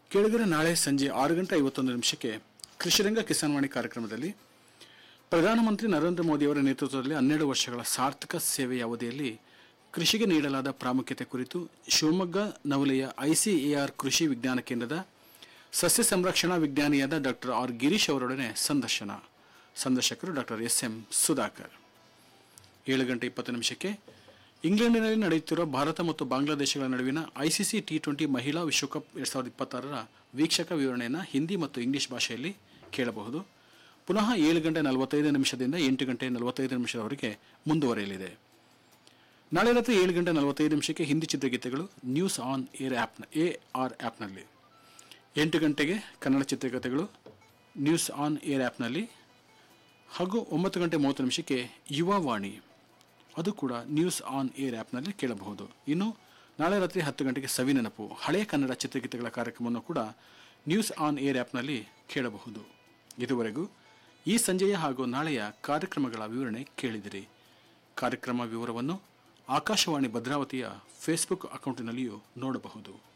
ಕೇಳಿದರೆ ನಾಳೆ ಸಂಜೆ ಆರು ಗಂಟೆ ಐವತ್ತೊಂದು ನಿಮಿಷಕ್ಕೆ ಕೃಷಿರಂಗ ಕಿಸಾನ್ವಾಣಿ ಕಾರ್ಯಕ್ರಮದಲ್ಲಿ ಪ್ರಧಾನಮಂತ್ರಿ ನರೇಂದ್ರ ಮೋದಿಯವರ ನೇತೃತ್ವದಲ್ಲಿ ಹನ್ನೆರಡು ವರ್ಷಗಳ ಸಾರ್ಥಕ ಸೇವೆಯ ಅವಧಿಯಲ್ಲಿ ಕೃಷಿಗೆ ನೀಡಲಾದ ಪ್ರಾಮುಖ್ಯತೆ ಕುರಿತು ಶಿವಮೊಗ್ಗ ನವಲೆಯ ಐಸಿಎಆರ್ ಕೃಷಿ ವಿಜ್ಞಾನ ಕೇಂದ್ರದ ಸಸ್ಯ ಸಂರಕ್ಷಣಾ ವಿಜ್ಞಾನಿಯಾದ ಡಾಕ್ಟರ್ ಆರ್ ಗಿರೀಶ್ ಅವರೊಡನೆ ಸಂದರ್ಶನ ಸಂದರ್ಶಕರು ಡಾಕ್ಟರ್ ಎಸ್ ಎಂ ಸುಧಾಕರ್ ಏಳು ಗಂಟೆ ಇಪ್ಪತ್ತು ನಿಮಿಷಕ್ಕೆ ಇಂಗ್ಲೆಂಡಿನಲ್ಲಿ ನಡೆಯುತ್ತಿರುವ ಭಾರತ ಮತ್ತು ಬಾಂಗ್ಲಾದೇಶಗಳ ನಡುವಿನ ಐಸಿಸಿ ಟಿ ಟ್ವೆಂಟಿ ಮಹಿಳಾ ವಿಶ್ವಕಪ್ ಎರಡು ಸಾವಿರದ ಇಪ್ಪತ್ತಾರರ ವೀಕ್ಷಕ ವಿವರಣೆಯನ್ನು ಹಿಂದಿ ಮತ್ತು ಇಂಗ್ಲಿಷ್ ಭಾಷೆಯಲ್ಲಿ ಕೇಳಬಹುದು ಪುನಃ ಏಳು ಗಂಟೆ ನಲವತ್ತೈದು ನಿಮಿಷದಿಂದ ಎಂಟು ಗಂಟೆ ನಲವತ್ತೈದು ನಿಮಿಷದವರೆಗೆ ಮುಂದುವರೆಯಲಿದೆ ನಾಳೆ ರಾತ್ರಿ ಏಳು ಗಂಟೆ ನಲವತ್ತೈದು ನಿಮಿಷಕ್ಕೆ ಹಿಂದಿ ಚಿತ್ರಗೀತೆಗಳು ನ್ಯೂಸ್ ಆನ್ ಏರ್ ಆ್ಯಪ್ನ ಎ ಆರ್ ಆ್ಯಪ್ನಲ್ಲಿ ಎಂಟು ಗಂಟೆಗೆ ಕನ್ನಡ ಚಿತ್ರಕಥೆಗಳು ನ್ಯೂಸ್ ಆನ್ ಏರ್ ಆ್ಯಪ್ನಲ್ಲಿ ಹಾಗೂ ಒಂಬತ್ತು ಗಂಟೆ ಮೂವತ್ತು ನಿಮಿಷಕ್ಕೆ ಯುವವಾಣಿ ಅದು ಕೂಡ ನ್ಯೂಸ್ ಆನ್ ಏರ್ ಆ್ಯಪ್ನಲ್ಲಿ ಕೇಳಬಹುದು ಇನ್ನು ನಾಳೆ ರಾತ್ರಿ ಹತ್ತು ಗಂಟೆಗೆ ಸವಿ ನೆನಪು ಹಳೆಯ ಕನ್ನಡ ಚಿತ್ರಗೀತೆಗಳ ಕಾರ್ಯಕ್ರಮವನ್ನು ಕೂಡ ನ್ಯೂಸ್ ಆನ್ ಏರ್ ಆ್ಯಪ್ನಲ್ಲಿ ಕೇಳಬಹುದು ಇದುವರೆಗೂ ಈ ಸಂಜೆಯ ಹಾಗೂ ನಾಳೆಯ ಕಾರ್ಯಕ್ರಮಗಳ ವಿವರಣೆ ಕೇಳಿದಿರಿ ಕಾರ್ಯಕ್ರಮ ವಿವರವನ್ನು ಆಕಾಶವಾಣಿ ಭದ್ರಾವತಿಯ ಫೇಸ್ಬುಕ್ ಅಕೌಂಟಿನಲ್ಲಿಯೂ ನೋಡಬಹುದು